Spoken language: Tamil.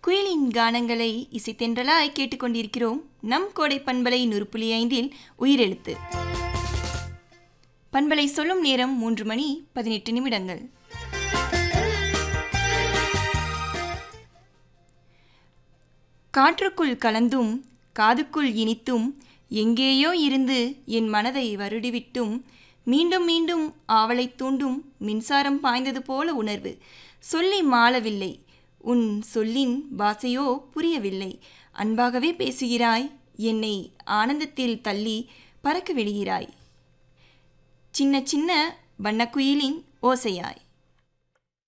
குயிலின் கானங்களை இசைத்தென்றலாய் கேட்டுக்கொண்டிருக்கிறோம் நம் கோடை பண்பலை நூறு புள்ளி ஐந்தில் உயிரெழுத்து பண்பலை சொல்லும் நேரம் மூன்று மணி பதினெட்டு நிமிடங்கள் காற்றுக்குள் கலந்தும் காதுக்குள் இனித்தும் எங்கேயோ இருந்து என் மனதை வருடிவிட்டும் மீண்டும் மீண்டும் ஆவலைத் தூண்டும் மின்சாரம் பாய்ந்தது போல உணர்வு சொல்லி மாளவில்லை உன் சொல்லின் பாசையோ புரியவில்லை அன்பாகவே பேசுகிறாய் என்னை ஆனந்தத்தில் தள்ளி பறக்க விடுகிறாய் சின்ன சின்ன வண்ணக்குயிலின் ஓசையாய்